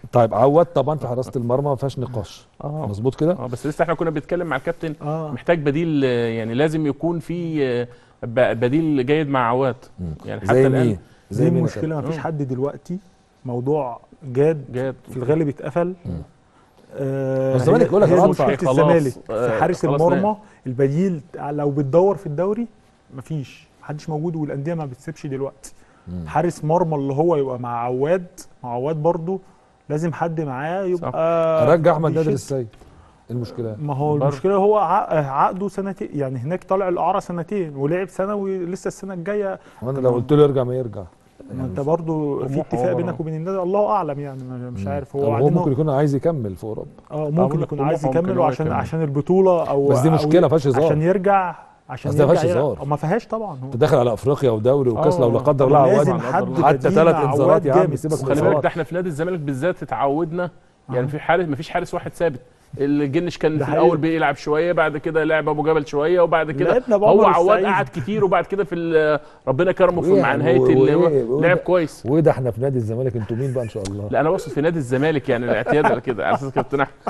طيب عواد طبعا في حراسه المرمى ما فيهاش نقاش اه مظبوط كده اه بس لسه احنا كنا بنتكلم مع الكابتن اه محتاج بديل آه، يعني لازم يكون في آه، ب- بديل جيد مع عواد مم. يعني حتى زي الان مين زي مين يا المشكله ما فيش آه. حد دلوقتي موضوع جاد جاد في الغالب اتقفل مم. آه الزمالك هي- بيقول لك هي خلاص مشكله خلاص، الزمالك آه، في حارس خلاص المرمى البديل لو بتدور في الدوري مفيش محدش موجود والانديه ما بتسيبش دلوقتي مم. حارس مرمى اللي هو يبقى مع عواد مع عواد برضو لازم حد معاه يبقى رجع احمد نادر بيشد. السيد إيه المشكله ما هو برضه. المشكله هو عق- عقده سنتين يعني هناك طالع الاعاره سنتين ولعب سنه ولسه السنه الجايه وانا لو قلت له يرجع ما يرجع ما انت برضو في طموحه اتفاق هو بينك وبين النادي الله اعلم يعني ما- مش مم. عارف هو, هو هو بعدين ممكن يكون عايز يكمل في اوروبا اه بقول ممكن لك يكون عايز طموحه ممكن يكمل هو وعشان يكمل. عشان البطوله او بس دي أو مشكله ما فيهاش هزار عشان يرجع عشان بس ده ما يرجع فيهاش يلعب. هزار. ما فيهاش طبعا هو انت داخل على افريقيا ودوري وكاس آه. لو لا قدر الله طبعاً عواد لازم عواد حد برضه. حتى بديل ثلاث مع انذارات عواد يا عم جامد. سيبك من وخلي بالك الإصابات. ده احنا في نادي الزمالك بالذات اتعودنا يعني آه. في حارس مفيش حارس واحد ثابت الجنش كان ده في حقيقي. الاول بيلعب شويه بعد كده لعب ابو جبل شويه وبعد كده لعبنا هو بعمر عواد السعيد. قعد كتير وبعد كده في ال- ربنا كرمه في وإيه مع يعني؟ نهايه و- ال- وإيه؟ وده- لعب كويس وده احنا في نادي الزمالك انتوا مين بقى ان شاء الله لا انا بقصد في نادي الزمالك يعني الاعتياد على كده على اساس كابتن احمد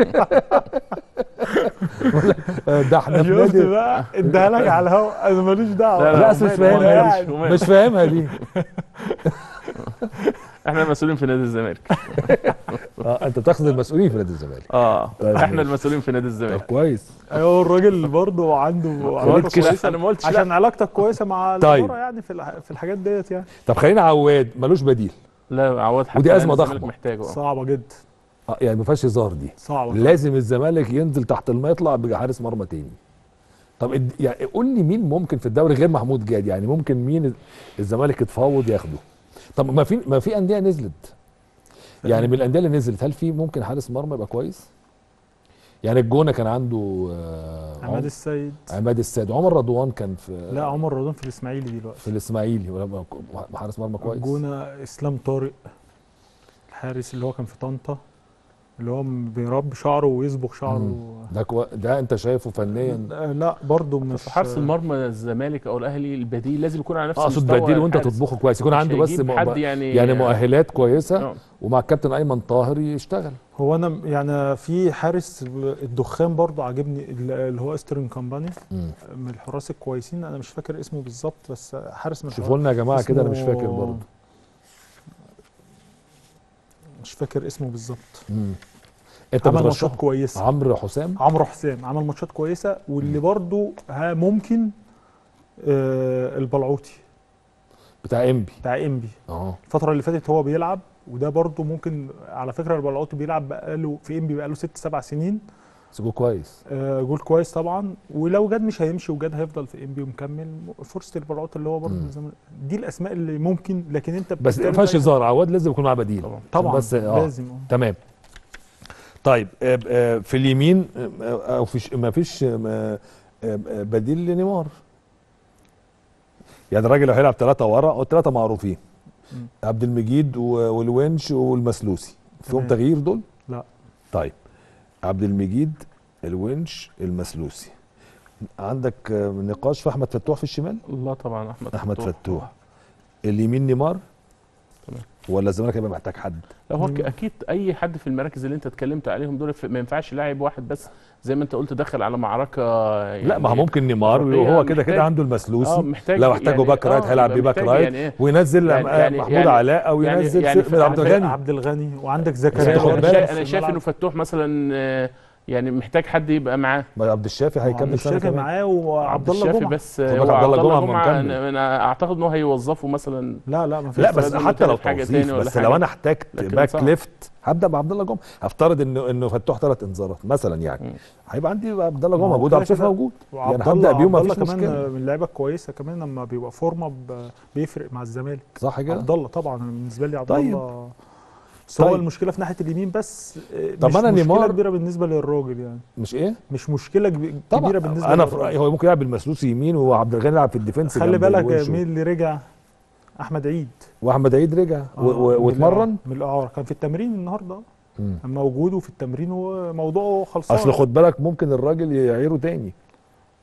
آه، ده احنا في شفت نادي بقى اديها لك على الهوا انا ماليش دعوه لا، لا، لا أصل مش وماله، فاهمها وماله، دي وماله. مش فاهمها دي احنا المسؤولين في نادي الزمالك اه انت بتاخد المسؤولين في نادي الزمالك اه طيب احنا ماشي. المسؤولين في نادي طب الزمالك كويس ايوه الراجل برضه عنده علاقه كشف. كويسه انا ما قلتش عشان لا علاقتك كويسه مع طيب. الاداره يعني في الح- في الحاجات ديت يعني طب خلينا عواد ملوش بديل لا عواد حتى ودي الآن أزمة الزمالك ضخمة. محتاجه آه. صعبه جدا اه يعني ما فيهاش هزار دي صعبه لازم الزمالك ينزل تحت الماء يطلع بحارس مرمى تاني طب اد- يعني قول لي مين ممكن في الدوري غير محمود جاد يعني ممكن مين الزمالك يتفاوض ياخده طب ما في ما في انديه نزلت يعني من الانديه اللي نزلت هل في ممكن حارس مرمى يبقى كويس يعني الجونه كان عنده آه، عماد عم- السيد عماد السيد عمر رضوان كان في لا عمر رمضان في الاسماعيلي دلوقتي في الاسماعيلي ولا حارس مرمى كويس جونه اسلام طارق الحارس اللي هو كان في طنطا اللي هو بيربي شعره ويصبغ شعره ده كو... ده انت شايفه فنيا آه، لا برضه مش في حارس المرمى الزمالك او الاهلي البديل لازم يكون على نفس اقصد مستوى بديل وانت الحارس. تطبخه كويس يكون مش عنده بس هيجيب مؤ- حد يعني يعني مؤهلات كويسه آه. ومع الكابتن ايمن طاهر يشتغل هو انا يعني في حارس الدخان برضه عاجبني اللي هو استرن كامباني مم. من الحراس الكويسين انا مش فاكر اسمه بالظبط بس حارس من شوفوا لنا يا جماعه كده انا مش اسمه- فاكر برضه مش فاكر اسمه بالظبط مم. انت عمل بترشحه ماتشات كويسه عمرو حسام عمرو حسام عمل ماتشات كويسه واللي برضه ها ممكن آه البلعوطي بتاع انبي بتاع انبي اه الفتره اللي فاتت هو بيلعب وده برضه ممكن على فكره البلعوطي بيلعب بقاله في انبي بقاله ست سبع سنين سيبوه كويس آه جول كويس طبعا ولو جاد مش هيمشي وجاد هيفضل في انبي ومكمل فرصه البلعوطي اللي هو برضه مم. الزمالك دي الاسماء اللي ممكن لكن انت بس ما بتتكلم فيهاش بقى- هزار عواد لازم يكون معاه بديل طبعا. طبعا بس اه لازم آه. تمام طيب آه، آه، في اليمين آه، او في ما فيش آه، آه، آه، بديل لنيمار يعني الراجل لو هيلعب ثلاثه ورا او ثلاثه معروفين مم. عبد المجيد و- والونش والمسلوسي فيهم تمام. تغيير دول؟ لا. طيب عبد المجيد الونش المسلوسي عندك آه، نقاش في احمد فتوح في الشمال لا طبعا احمد احمد فتوح اليمين نيمار تمام. ولا الزمالك هيبقى محتاج حد لا هو ك- اكيد اي حد في المراكز اللي انت اتكلمت عليهم دول ف- ما ينفعش لاعب واحد بس زي ما انت قلت دخل على معركه يعني لا ما هو ممكن نيمار أفريقيا وهو كده محتاج- كده عنده اه المسلوسي محتاج لو احتاجه باك رايت هيلعب بيه باك محتاج رايت يعني ايه وينزل يعني- آه، يعني- محمود يعني- علاء او يعني- ينزل يعني سي- في- عبد في- الغني عبد الغني وعندك بس زكريا تاخد انا بالك شايف, في أنا شايف الملعب. انه فتوح مثلا آه، يعني محتاج حد يبقى معاه ما عبد الشافي عبد هيكمل سنه الشافي كمان معاه وعبد الله الشافي جمعه بس خد آه، بالك هو عبد الله جمعة جمعه مكمل. انا أنا اعتقد ان هو هيوظفه مثلا لا لا ما فيش لا فرق بس بينه حتى لو وبين حاجة توظيف تاني ولا بس لو حاجة. انا احتجت لكن باك صعب. ليفت هبدا بعبد الله جمعه هفترض انه انه فتوح ثلاث انذارات مثلا يعني مم. هيبقى عندي عبد الله ما جمعه هو موجود كده عبد الشافي كده. موجود وعبد يعني الله هبدا بيهم عبد ما الله فيش كمان مشكله من اللعيبه الكويسه كمان لما بيبقى فورمه ب- بيفرق مع الزمالك صح كده عبد الله طبعا أنا بالنسبه لي عبد طيب. الله بس هو طيب. المشكله في ناحيه اليمين بس آه، طب مش أنا مشكله نيمار- كبيره بالنسبه للراجل يعني مش ايه مش مشكله كب- طبعا كبيره بالنسبه انا في للراجل رايي هو ممكن يلعب بالمسلوسي يمين وعبد الغني يلعب في الديفنس خلي جنب بالك الونش. مين اللي رجع احمد عيد واحمد عيد رجع و- آه، و- من واتمرن الإعارة- من الاعاره كان في التمرين النهارده مم. كان موجود وفي التمرين وموضوعه خلصان اصل خد بالك ممكن الراجل يعيره تاني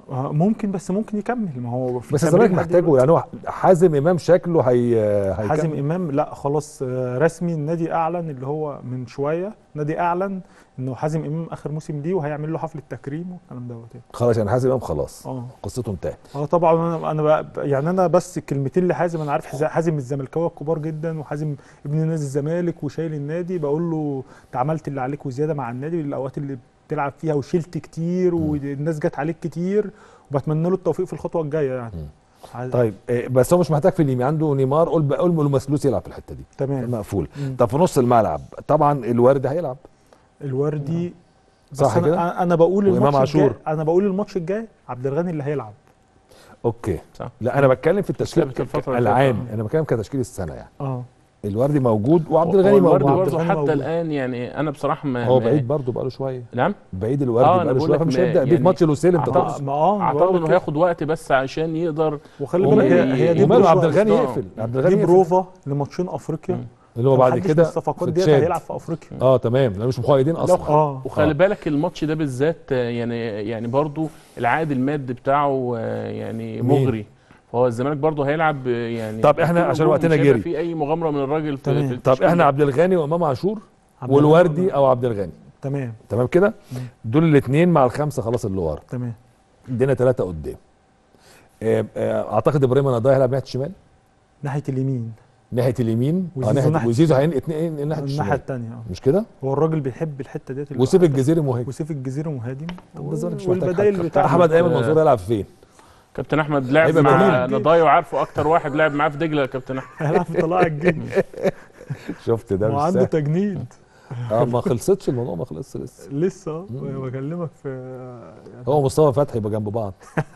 آه، ممكن بس ممكن يكمل ما هو في بس التمرين الزمالك لحد محتاجه دلوقتي. يعني هو حازم امام شكله هي هيكمل. حازم امام لا خلاص آه، رسمي النادي اعلن اللي هو من شويه النادي اعلن انه حازم امام اخر موسم ليه وهيعمل له حفله تكريم والكلام دوت يعني. خلاص يعني حازم امام خلاص اه قصته انتهت اه طبعا انا انا بقى يعني انا بس كلمتين لحازم انا عارف حز- حازم الزملكاويه الكبار جدا وحازم ابن نادي الزمالك وشايل النادي بقول له انت عملت اللي عليك وزياده مع النادي الاوقات اللي بتلعب فيها وشلت كتير والناس جت عليك كتير وبتمنى له التوفيق في الخطوه الجايه يعني مم. عايز- طيب إيه، بس هو مش محتاج في اليمين عنده نيمار قول بقى قول له مسلوس يلعب في الحته دي تمام مقفول مم. طب في نص الملعب طبعا الورد هيلعب الوردي بس صح أنا, كده؟ أنا- انا بقول وإمام الماتش عاشور. الجاي انا بقول الماتش الجاي عبد الغني اللي هيلعب اوكي صح. لا انا بتكلم في التشكيل ثابت الفترة اللي العام فاتت. انا بتكلم كتشكيل السنه يعني اه الوردي موجود وعبد هو الغني الورد موجود برضه الغني حتى موجود. الان يعني انا بصراحه ما هو ما- بعيد برضه بقاله شويه نعم بعيد الوردي آه، أنا بقاله بقول شويه لك فمش ما- هيبدا بيه في يعني ماتش لوسيل انت أعتقد- تقصد ما اه أنا اعتقد بقول انه كده. هياخد وقت بس عشان يقدر وخلي وما- بالك هي هي دي وماله عبد بروفا- الغني آه. يقفل عبد دي الغني يقفل. بروفا لماتشين افريقيا مم. اللي هو بعد محدش كده من الصفقات في ديت تشاد. هيلعب في افريقيا اه تمام لان مش مقيدين اصلا اه وخلي آه. بالك الماتش ده بالذات آه، يعني يعني برضو العائد المادي بتاعه آه، يعني مين؟ مغري فهو الزمالك برضو هيلعب آه، يعني طب إحنا بكل عشان نجوم، وقتنا مش هيبقى جري. في اي مغامره من الراجل في, تمام. في طب التشكيل احنا ده. عبد الغني وامام عاشور عبد والوردي الغني- او عبد الغني تمام تمام كده مم. دول الاثنين مع الخمسه خلاص اللي ورا تمام ادينا ثلاثه قدام آه، آه، اعتقد ابراهيم نضاي هيلعب ناحيه الشمال ناحيه اليمين ناحيه اليمين اه وزيزو ناحيه ناحية وزيزو هين اتنين ناحيه الناحيه الشمال الثانيه اه مش كده هو الراجل بيحب الحته ديت اللي وسيف هو حتى- الجزيري مهاجم وسيف الجزيره مهاجم طب الزمالك مش محتاج والبدايل حد. بتاعته احمد ايمن آه. منصور هيلعب فين كابتن احمد لعب هيبقى مع بديل. نضاي وعارفه اكتر واحد لعب معاه في دجله يا كابتن احمد هيلعب في طلائع الجيش شفت ده مش وعنده سهل تجنيد اه ما خلصتش الموضوع ما خلصش لسه لسه مم. بكلمك في يعني هو مصطفى فتحي يبقى جنب بعض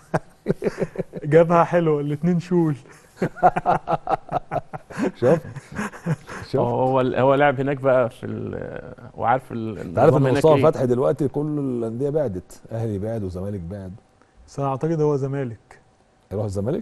جابها حلوه الاثنين شول شفت شفت هو هو هو لعب هناك بقى في ال- وعارف ال- انت عارف النظام ان هناك مصطفى إيه. فتحي دلوقتي كل الانديه بعدت اهلي بعد وزمالك بعد بس انا اعتقد هو زمالك يروح الزمالك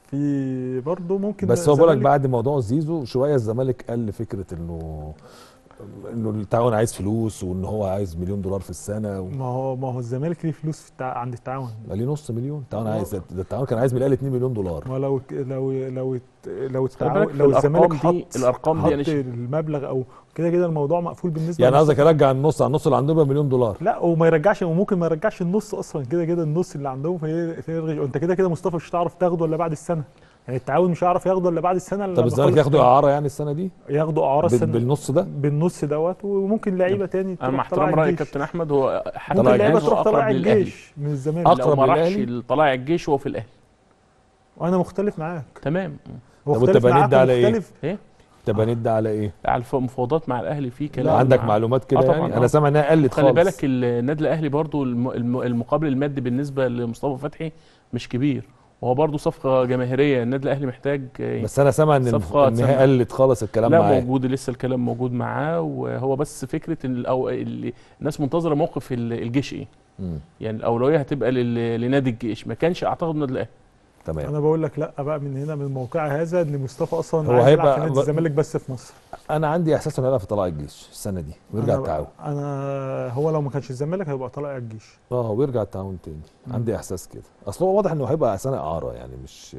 في برضه ممكن بس هو بقول لك زمالك- بعد موضوع زيزو شويه الزمالك قال فكره انه انه التعاون عايز فلوس وان هو عايز مليون دولار في السنه و... ما هو ما هو الزمالك ليه فلوس في التع... عند التعاون بقى ليه نص مليون التعاون هو- عايز ده التعاون كان عايز من الاقل 2 مليون دولار ما لو لو لو لو خلي بالك التعاون في لو الزمالك الأرقام دي- حط الأرقام دي حط أنا شايف- المبلغ او كده كده الموضوع مقفول بالنسبه يعني قصدك للمصرف. يرجع النص على النص اللي عنده يبقى مليون دولار لا وما يرجعش وممكن ما يرجعش النص اصلا كده كده النص اللي عندهم في في انت كده كده مصطفى مش هتعرف تاخده الا بعد السنه يعني التعاون مش هيعرف ياخده الا بعد السنه طب لما الزمالك يخلص ياخدوا التعاون. اعاره يعني السنه دي ياخدوا اعاره بال- السنه بالنص ده بالنص دوت وممكن لعيبه تاني انا مع تروح طلائع احترام راي الجيش. كابتن احمد هو حتى ممكن طلائع لعيبه الجيش تروح أقرب طلائع للأهلي. الجيش من الزمالك أقرب لو ما راحش للأهلي؟ طلائع الجيش وهو في الاهلي وانا مختلف معاك تمام هو طب مختلف وأنت بنيت معاك ده على إيه؟ ومختلف- ايه طب هندي على ايه؟ على الف- المفاوضات مع الاهلي في كلام لا عندك مع- معلومات كده آه طبعاً، يعني آه. انا سامع انها قلت خلي خالص بالك النادي الاهلي برضو الم- الم- المقابل المادي بالنسبه لمصطفى فتحي مش كبير وهو برضو صفقه جماهيريه النادي الاهلي محتاج آه، بس انا سامع ان صفقة ان هي سامع. قلت خالص الكلام لا معاه موجود لسه الكلام موجود معاه وهو بس فكره ان أو اللي الناس منتظره موقف ال- الجيش ايه مم. يعني الاولويه هتبقى لل- لنادي الجيش ما كانش اعتقد النادي الاهلي تمام انا بقول لك لا بقى من هنا من موقع هذا ان مصطفى اصلا هو عايز يلعب هيبقى في نادي ب- الزمالك بس في مصر انا عندي احساس انه هيلعب في طلائع الجيش السنه دي ويرجع أنا- التعاون انا هو لو ما كانش الزمالك هيبقى طلائع الجيش اه ويرجع التعاون تاني مم. عندي احساس كده اصل هو واضح انه هيبقى سنه اعاره يعني مش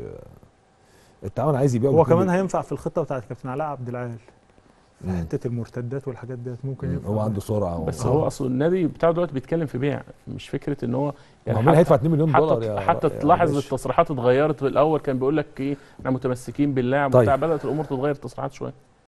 التعاون عايز يبيعه هو باتنين كمان هينفع في الخطه بتاعت كابتن علاء عبد العال في مم. حته المرتدات والحاجات ديت ممكن مم. ينفع هو عنده سرعه بس و- هو اصل النادي بتاعه دلوقتي بيتكلم في بيع مش فكره ان هو يعني مين هيدفع 2 مليون دولار حتى يا حتى يا تلاحظ باشا؟ التصريحات اتغيرت في الاول كان بيقول لك ايه احنا متمسكين باللاعب طيب. وبتاع بدات الامور تتغير التصريحات شويه